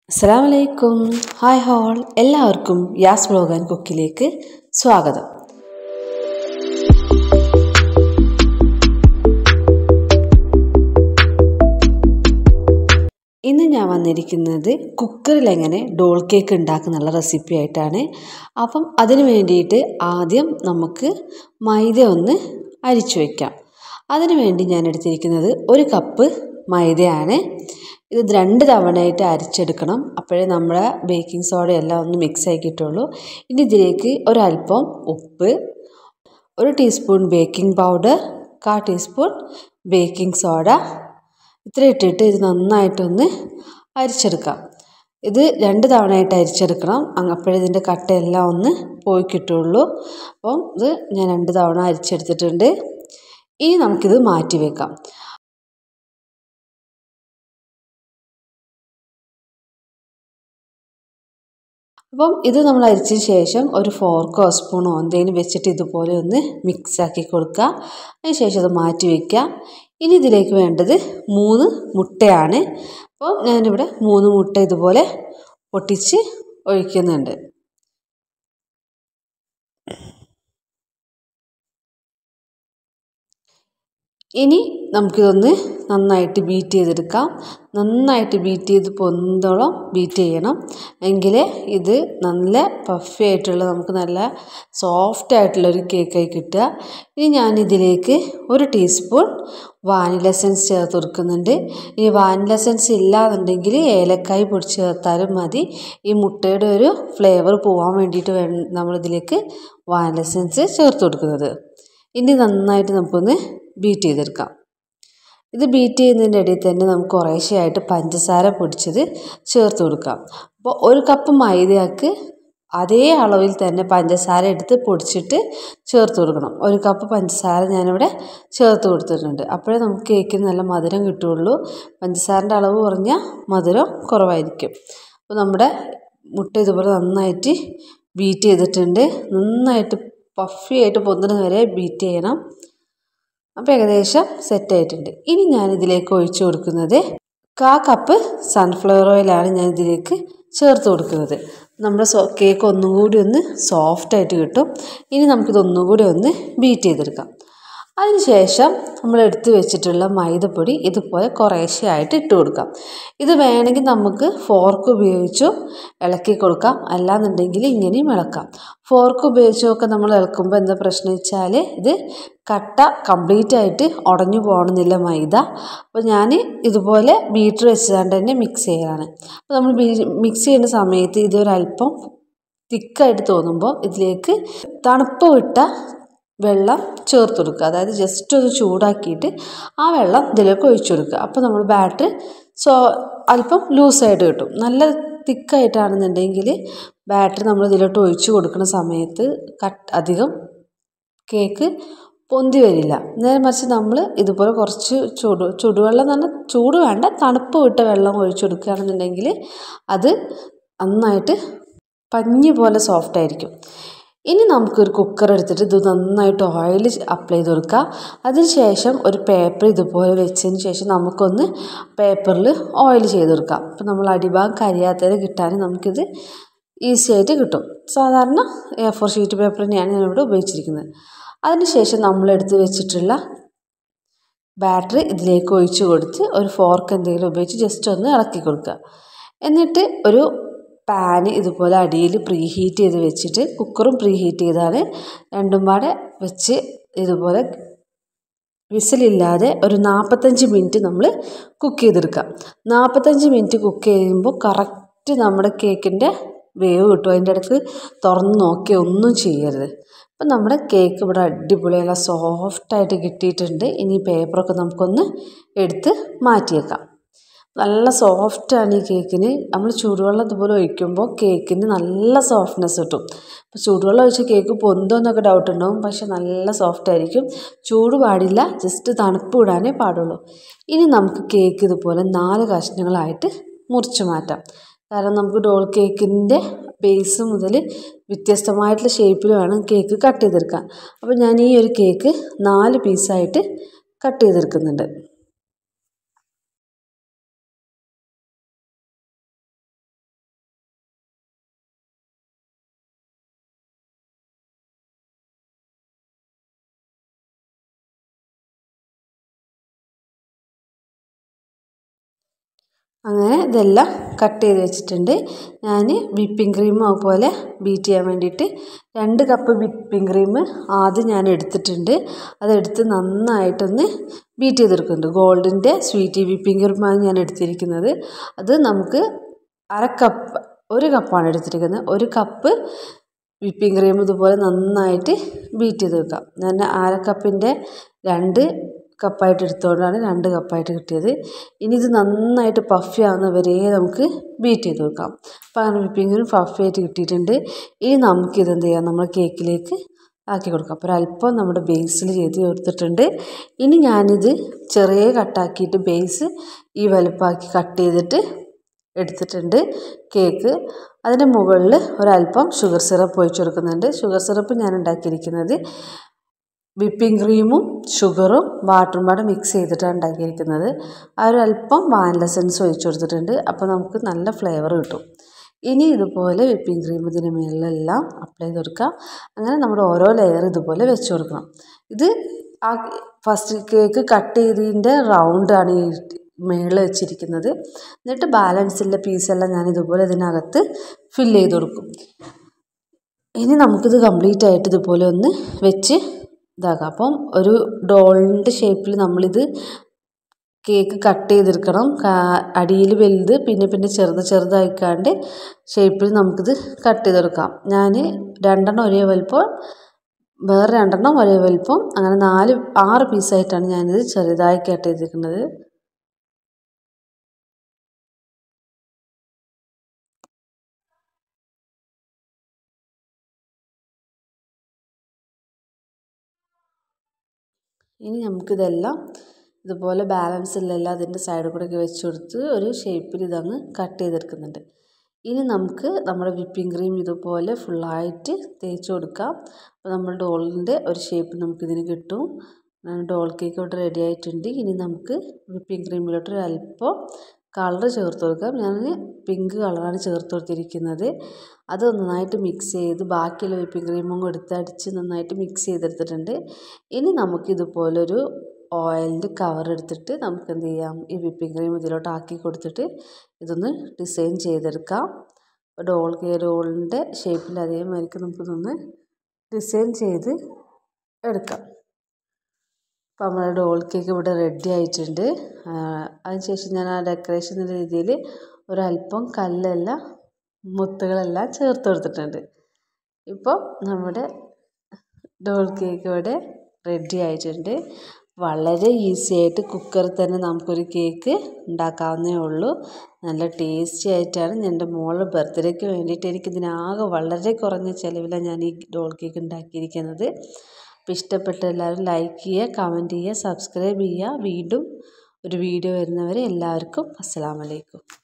അസ്സാം വലൈക്കും hi whole എല്ലാവർക്കും യാസ് ബ്ലോഗ് ആൻഡ് കുക്കിലേക്ക് സ്വാഗതം ഇന്ന് ഞാൻ വന്നിരിക്കുന്നത് കുക്കറിൽ എങ്ങനെ ഡോൾ കേക്ക് ഉണ്ടാക്കുന്നുള്ള റെസിപ്പി ആയിട്ടാണ് അപ്പം അതിന് വേണ്ടിയിട്ട് ആദ്യം നമുക്ക് മൈദ ഒന്ന് അരിച്ചു വയ്ക്കാം അതിന് വേണ്ടി ഞാൻ എടുത്തിരിക്കുന്നത് ഒരു കപ്പ് മൈദയാണ് ഇത് രണ്ട് തവണയായിട്ട് അരിച്ചെടുക്കണം അപ്പോഴേ നമ്മുടെ ബേക്കിംഗ് സോഡ എല്ലാം ഒന്ന് മിക്സ് ആയി കിട്ടുള്ളൂ ഇനി ഇതിലേക്ക് ഒരല്പം ഉപ്പ് ഒരു ടീസ്പൂൺ ബേക്കിംഗ് പൗഡർ കാ ടീസ്പൂൺ ബേക്കിംഗ് സോഡ ഇത്ര ഇട്ടിട്ട് ഇത് നന്നായിട്ടൊന്ന് അരിച്ചെടുക്കാം ഇത് രണ്ട് തവണയായിട്ട് അരിച്ചെടുക്കണം അപ്പോഴേ ഇതിൻ്റെ കട്ടയെല്ലാം ഒന്ന് പോയി കിട്ടുള്ളൂ അപ്പം ഇത് ഞാൻ രണ്ട് തവണ അരിച്ചെടുത്തിട്ടുണ്ട് ഇനി നമുക്കിത് മാറ്റി വെക്കാം അപ്പം ഇത് നമ്മൾ അരിച്ചതിന് ശേഷം ഒരു ഫോർക്കോ സ്പൂണോ എന്തെങ്കിലും വെച്ചിട്ട് ഇതുപോലെ ഒന്ന് മിക്സ് ആക്കി കൊടുക്കുക അതിന് ശേഷം അത് മാറ്റി വയ്ക്കുക ഇനി ഇതിലേക്ക് വേണ്ടത് മൂന്ന് മുട്ടയാണ് അപ്പോൾ ഞാനിവിടെ മൂന്ന് മുട്ട ഇതുപോലെ പൊട്ടിച്ച് ഒഴിക്കുന്നുണ്ട് ഇനി നമുക്കിതൊന്ന് നന്നായിട്ട് ബീറ്റ് ചെയ്തെടുക്കാം നന്നായിട്ട് ബീറ്റ് ചെയ്ത് പൊന്തോളം ബീറ്റ് ചെയ്യണം എങ്കിലേ ഇത് നല്ല പഫി ആയിട്ടുള്ള നമുക്ക് നല്ല സോഫ്റ്റ് ആയിട്ടുള്ളൊരു കേക്കായി കിട്ടുക ഇനി ഞാനിതിലേക്ക് ഒരു ടീസ്പൂൺ വാനില എസൻസ് ചേർത്ത് കൊടുക്കുന്നുണ്ട് ഈ വാനില എസൻസ് ഇല്ലാന്നുണ്ടെങ്കിൽ ഏലക്കായ് പൊടിച്ച് ചേർത്താലും മതി ഈ മുട്ടയുടെ ഒരു ഫ്ലേവർ പോകാൻ വേണ്ടിയിട്ട് വേ നമ്മളിതിലേക്ക് വാനില എസൻസ് ചേർത്ത് കൊടുക്കുന്നത് ഇനി നന്നായിട്ട് നമുക്കൊന്ന് ബീറ്റ് ചെയ്തെടുക്കാം ഇത് ബീറ്റ് ചെയ്യുന്നതിൻ്റെ ഇടയിൽ തന്നെ നമുക്ക് കുറേശ്ശെയായിട്ട് പഞ്ചസാര പൊടിച്ചത് ചേർത്ത് കൊടുക്കാം അപ്പോൾ ഒരു കപ്പ് മൈദയാക്ക് അതേ അളവിൽ തന്നെ പഞ്ചസാര എടുത്ത് പൊടിച്ചിട്ട് ചേർത്ത് കൊടുക്കണം ഒരു കപ്പ് പഞ്ചസാര ഞാനിവിടെ ചേർത്ത് കൊടുത്തിട്ടുണ്ട് അപ്പോഴേ നമുക്ക് കേക്കിന് നല്ല മധുരം കിട്ടുകയുള്ളൂ പഞ്ചസാരൻ്റെ അളവ് കുറഞ്ഞാൽ മധുരം കുറവായിരിക്കും അപ്പോൾ നമ്മുടെ മുട്ട ഇതുപോലെ നന്നായിട്ട് ബീറ്റ് ചെയ്തിട്ടുണ്ട് നന്നായിട്ട് പഫി ആയിട്ട് പൊന്തുന്നത് വരെ ബീറ്റ് ചെയ്യണം അപ്പോൾ ഏകദേശം സെറ്റ് ആയിട്ടുണ്ട് ഇനി ഞാൻ ഇതിലേക്ക് ഒഴിച്ചു കൊടുക്കുന്നത് കാ കപ്പ് സൺഫ്ലവർ ഓയിലാണ് ഞാൻ ഇതിലേക്ക് ചേർത്ത് കൊടുക്കുന്നത് നമ്മുടെ സോ കേക്ക് ഒന്നും കൂടി ഒന്ന് സോഫ്റ്റ് ആയിട്ട് കിട്ടും ഇനി നമുക്കിത് ഒന്നും കൂടി ഒന്ന് ബീറ്റ് ചെയ്തെടുക്കാം അതിനുശേഷം നമ്മൾ എടുത്ത് വെച്ചിട്ടുള്ള മൈദപ്പൊടി ഇതുപോലെ കുറേശ്ശെ ആയിട്ട് ഇട്ട് കൊടുക്കാം ഇത് വേണമെങ്കിൽ നമുക്ക് ഫോർക്ക് ഉപയോഗിച്ചും ഇളക്കി കൊടുക്കാം അല്ലാന്നുണ്ടെങ്കിൽ ഇങ്ങനെയും ഇളക്കാം ഫോർക്ക് ഉപയോഗിച്ചൊക്കെ നമ്മൾ ഇളക്കുമ്പോൾ എന്താ പ്രശ്നം വെച്ചാൽ ഇത് കട്ട കംപ്ലീറ്റ് ആയിട്ട് ഉടഞ്ഞു പോകണമെന്നില്ല മൈദ അപ്പോൾ ഞാൻ ഇതുപോലെ ബീറ്റർ വെച്ചുകൊണ്ട് തന്നെ മിക്സ് ചെയ്യലാണ് അപ്പോൾ നമ്മൾ മിക്സ് ചെയ്യുന്ന സമയത്ത് ഇതൊരല്പം തിക്കായിട്ട് തോന്നുമ്പോൾ ഇതിലേക്ക് തണുപ്പ് വിട്ട വെള്ളം ചേർത്ത് കൊടുക്കുക അതായത് ജസ്റ്റ് ഒന്ന് ചൂടാക്കിയിട്ട് ആ വെള്ളം ഇതിലേക്ക് ഒഴിച്ചു കൊടുക്കുക അപ്പോൾ നമ്മൾ ബാറ്റർ സോ അല്പം ലൂസായിട്ട് കിട്ടും നല്ല തിക്കായിട്ടാണെന്നുണ്ടെങ്കിൽ ബാറ്റർ നമ്മൾ ഇതിലോട്ട് ഒഴിച്ചു കൊടുക്കുന്ന സമയത്ത് കട്ട് അധികം കേക്ക് പൊന്തി വരില്ല നേരെ മറിച്ച് നമ്മൾ ഇതുപോലെ കുറച്ച് ചൂട് ചൂടുവെള്ളം എന്ന് പറഞ്ഞാൽ ചൂട് വേണ്ട തണുപ്പ് വിട്ട വെള്ളം ഒഴിച്ചു കൊടുക്കുകയാണെന്നുണ്ടെങ്കിൽ അത് നന്നായിട്ട് പഞ്ഞി പോലെ സോഫ്റ്റ് ആയിരിക്കും ഇനി നമുക്കൊരു കുക്കർ എടുത്തിട്ട് ഇത് നന്നായിട്ട് ഓയിൽ അപ്ലൈ ചെയ്ത് കൊടുക്കുക അതിന് ശേഷം ഒരു പേപ്പർ ഇതുപോലെ വെച്ചതിന് ശേഷം നമുക്കൊന്ന് പേപ്പറിൽ ഓയിൽ ചെയ്ത് കൊടുക്കാം അപ്പോൾ നമ്മൾ അടിഭാഗം കരിയാത്തത് കിട്ടാൻ നമുക്കിത് ഈസി ആയിട്ട് കിട്ടും സാധാരണ എ ഫോർ ഷീറ്റ് പേപ്പർ തന്നെയാണ് ഞാനിവിടെ ഉപയോഗിച്ചിരിക്കുന്നത് അതിനുശേഷം നമ്മളെടുത്ത് വെച്ചിട്ടുള്ള ബാറ്ററി ഇതിലേക്ക് ഒഴിച്ച് കൊടുത്ത് ഒരു ഫോർക്ക് എന്തെങ്കിലും ഉപയോഗിച്ച് ജസ്റ്റ് ഒന്ന് ഇളക്കി കൊടുക്കുക എന്നിട്ട് ഒരു പാന് ഇതുപോലെ അടിയിൽ പ്രീ ഹീറ്റ് ചെയ്ത് വെച്ചിട്ട് കുക്കറും പ്രീ ഹീറ്റ് ചെയ്താണ് രണ്ടും പാടെ വെച്ച് ഇതുപോലെ വിസിലില്ലാതെ ഒരു നാൽപ്പത്തഞ്ച് മിനിറ്റ് നമ്മൾ കുക്ക് ചെയ്തെടുക്കാം നാൽപ്പത്തഞ്ച് മിനിറ്റ് കുക്ക് ചെയ്യുമ്പോൾ കറക്റ്റ് നമ്മുടെ കേക്കിൻ്റെ വേവ് കിട്ടും അതിൻ്റെ ഇടയ്ക്ക് തുറന്ന് നോക്കി ഒന്നും ചെയ്യരുത് അപ്പം നമ്മുടെ കേക്ക് ഇവിടെ അടിപൊളിയുള്ള സോഫ്റ്റായിട്ട് കിട്ടിയിട്ടുണ്ട് ഇനി പേപ്പറൊക്കെ നമുക്കൊന്ന് എടുത്ത് മാറ്റിയേക്കാം നല്ല സോഫ്റ്റാണ് ഈ കേക്കിന് നമ്മൾ ചൂടുവെള്ളം ഇതുപോലെ ഒഴിക്കുമ്പോൾ കേക്കിന് നല്ല സോഫ്റ്റ്നെസ് കിട്ടും അപ്പോൾ ചൂടുവെള്ളം ഒഴിച്ച് കേക്ക് പൊന്തോന്നൊക്കെ ഡൗട്ട് ഉണ്ടാവും പക്ഷെ നല്ല സോഫ്റ്റ് ആയിരിക്കും ചൂട് പാടില്ല ജസ്റ്റ് തണുപ്പ് വിടാനേ പാടുള്ളൂ ഇനി നമുക്ക് കേക്ക് ഇതുപോലെ നാല് കഷ്ണങ്ങളായിട്ട് മുറിച്ച് മാറ്റാം കാരണം നമുക്ക് ഡോൾ കേക്കിൻ്റെ ബേസ് മുതൽ വ്യത്യസ്തമായിട്ടുള്ള ഷേപ്പിൽ വേണം കേക്ക് കട്ട് ചെയ്തെടുക്കാൻ അപ്പോൾ ഞാൻ ഈ ഒരു കേക്ക് നാല് പീസായിട്ട് കട്ട് ചെയ്തെടുക്കുന്നുണ്ട് അങ്ങനെ ഇതെല്ലാം കട്ട് ചെയ്ത് വെച്ചിട്ടുണ്ട് ഞാൻ വിപ്പിംഗ് ക്രീം അതുപോലെ ബീറ്റ് ചെയ്യാൻ വേണ്ടിയിട്ട് രണ്ട് കപ്പ് വിപ്പിംഗ് ക്രീം ആദ്യം ഞാൻ എടുത്തിട്ടുണ്ട് അതെടുത്ത് നന്നായിട്ടൊന്ന് ബീറ്റ് ചെയ്തെടുക്കുന്നുണ്ട് ഗോൾഡിൻ്റെ സ്വീറ്റ് വിപ്പിംഗ് ക്രീമാണ് ഞാൻ എടുത്തിരിക്കുന്നത് അത് നമുക്ക് അര കപ്പ് ഒരു കപ്പാണ് എടുത്തിരിക്കുന്നത് ഒരു കപ്പ് വിപ്പിംഗ് ക്രീം ഇതുപോലെ നന്നായിട്ട് ബീറ്റ് ചെയ്ത് വെക്കാം ഞാൻ അര കപ്പിൻ്റെ രണ്ട് കപ്പായിട്ട് എടുത്തുകൊണ്ടാണ് രണ്ട് കപ്പായിട്ട് കിട്ടിയത് ഇനി ഇത് നന്നായിട്ട് പഫി ആവുന്ന വരെ നമുക്ക് ബീറ്റ് ചെയ്ത് വെക്കാം അപ്പോൾ അങ്ങനെ വിപ്പിംഗ് ക്രീം പഫി ആയിട്ട് കിട്ടിയിട്ടുണ്ട് ഇനി നമുക്കിത് എന്ത് ചെയ്യാം നമ്മൾ കേക്കിലേക്ക് ആക്കി കൊടുക്കാം അപ്പോൾ ഒരല്പം നമ്മുടെ ബേസിൽ ചെയ്ത് കൊടുത്തിട്ടുണ്ട് ഇനി ഞാനിത് ചെറിയ കട്ടാക്കിയിട്ട് ബേസ് ഈ വലുപ്പമാക്കി കട്ട് ചെയ്തിട്ട് എടുത്തിട്ടുണ്ട് കേക്ക് അതിൻ്റെ മുകളിൽ ഒരല്പം ഷുഗർ സിറപ്പ് ഒഴിച്ച് കൊടുക്കുന്നുണ്ട് ഷുഗർ സിറപ്പ് ഞാൻ ഉണ്ടാക്കിയിരിക്കുന്നത് വിപ്പിംഗ് ക്രീമും ഷുഗറും വാട്ടറും പാടെ മിക്സ് ചെയ്തിട്ടാണ് ഉണ്ടാക്കിയിരിക്കുന്നത് ആ ഒരു അല്പം വാനില എസൻസ് ഒഴിച്ച് കൊടുത്തിട്ടുണ്ട് അപ്പോൾ നമുക്ക് നല്ല ഫ്ലേവർ കിട്ടും ഇനി ഇതുപോലെ വിപ്പിംഗ് ക്രീം ഇതിന് മുകളിലെല്ലാം അപ്ലൈ ചെയ്ത് കൊടുക്കുക അങ്ങനെ നമ്മുടെ ഓരോ ലെയർ ഇതുപോലെ വെച്ച് കൊടുക്കണം ഇത് ആ ഫസ്റ്റ് കേക്ക് കട്ട് ചെയ്തതിൻ്റെ റൗണ്ടാണ് ഈ മേളിൽ വെച്ചിരിക്കുന്നത് എന്നിട്ട് ബാലൻസുള്ള പീസെല്ലാം ഞാൻ ഇതുപോലെ ഇതിനകത്ത് ഫില്ല് ചെയ്ത് കൊടുക്കും ഇനി നമുക്കിത് കംപ്ലീറ്റ് ആയിട്ട് ഇതുപോലെ ഒന്ന് വെച്ച് ഇതാക്കാം അപ്പം ഒരു ഡോളിൻ്റെ ഷേപ്പിൽ നമ്മളിത് കേക്ക് കട്ട് ചെയ്തെടുക്കണം അടിയിൽ വലുത് പിന്നെ പിന്നെ ചെറുത് ചെറുതായിക്കാണ്ട് ഷേപ്പിൽ നമുക്കിത് കട്ട് ചെയ്തെടുക്കാം ഞാൻ രണ്ടെണ്ണം ഒരേ വലുപ്പം വേറെ രണ്ടെണ്ണം ഒരേ വലുപ്പം അങ്ങനെ നാല് ആറ് പീസായിട്ടാണ് ഞാനിത് ചെറുതായി കട്ട് ചെയ്തിരിക്കുന്നത് ഇനി നമുക്കിതെല്ലാം ഇതുപോലെ ബാലൻസ് ഇല്ലെല്ലാം അതിൻ്റെ സൈഡിൽ കൂടെ ഒക്കെ വെച്ച് കൊടുത്ത് ഒരു ഷേപ്പിൽ ഇതങ്ങ് കട്ട് ചെയ്തെടുക്കുന്നുണ്ട് ഇനി നമുക്ക് നമ്മുടെ വിപ്പിംഗ് ക്രീം ഇതുപോലെ ഫുള്ളായിട്ട് തേച്ച് കൊടുക്കാം അപ്പോൾ നമ്മുടെ ഡോളിൻ്റെ ഒരു ഷേപ്പ് നമുക്കിതിന് കിട്ടും ഡോൾ കേക്ക് ഇവിടെ റെഡി ആയിട്ടുണ്ട് ഇനി നമുക്ക് വിപ്പിംഗ് ക്രീമിലോട്ട് ഒരു അല്പം കളർ ചേർത്ത് കൊടുക്കാം ഞാൻ പിങ്ക് കളറാണ് ചേർത്ത് കൊടുത്തിരിക്കുന്നത് അത് നന്നായിട്ട് മിക്സ് ചെയ്ത് ബാക്കിയുള്ള വിപ്പിംഗ് ക്രീമും കൂടി എടുത്ത് അടിച്ച് നന്നായിട്ട് മിക്സ് ചെയ്തെടുത്തിട്ടുണ്ട് ഇനി നമുക്കിതുപോലൊരു ഓയിലിൻ്റെ കവർ എടുത്തിട്ട് നമുക്ക് എന്ത് ചെയ്യാം ഈ വിപ്പിംഗ് ക്രീം ഇതിലോട്ട് ആക്കി കൊടുത്തിട്ട് ഇതൊന്ന് ഡിസൈൻ ചെയ്തെടുക്കാം ഡോൾ ഡോളിൻ്റെ ഷേപ്പിൽ അതേമാതിരിക്ക് നമുക്കിതൊന്ന് ഡിസൈൻ ചെയ്ത് എടുക്കാം അപ്പോൾ നമ്മുടെ ഡോൾ കേക്ക് ഇവിടെ റെഡി ആയിട്ടുണ്ട് അതിനുശേഷം ഞാൻ ആ ഡെക്കറേഷൻ എന്ന രീതിയിൽ ഒരല്പം കല്ലെല്ലാം മുത്തുകളെല്ലാം ചേർത്ത് കൊടുത്തിട്ടുണ്ട് ഇപ്പോൾ നമ്മുടെ ഡോൾ കേക്ക് ഇവിടെ റെഡി ആയിട്ടുണ്ട് വളരെ ഈസി ആയിട്ട് കുക്കറിൽ തന്നെ നമുക്കൊരു കേക്ക് ഉണ്ടാക്കാവുന്നേ ഉള്ളൂ നല്ല ടേസ്റ്റി ആയിട്ടാണ് എൻ്റെ മോളുടെ ബർത്ത്ഡേക്ക് വേണ്ടിയിട്ട് എനിക്ക് ഇതിനാകെ വളരെ കുറഞ്ഞ ചിലവിലാണ് ഞാൻ ഈ ഡോൾ കേക്ക് ഉണ്ടാക്കിയിരിക്കുന്നത് അപ്പോൾ ഇഷ്ടപ്പെട്ട എല്ലാവരും ലൈക്ക് ചെയ്യുക കമൻറ്റ് ചെയ്യുക സബ്സ്ക്രൈബ് ചെയ്യുക വീണ്ടും ഒരു വീഡിയോ വരുന്നവരെ എല്ലാവർക്കും അസ്സലാമലൈക്കും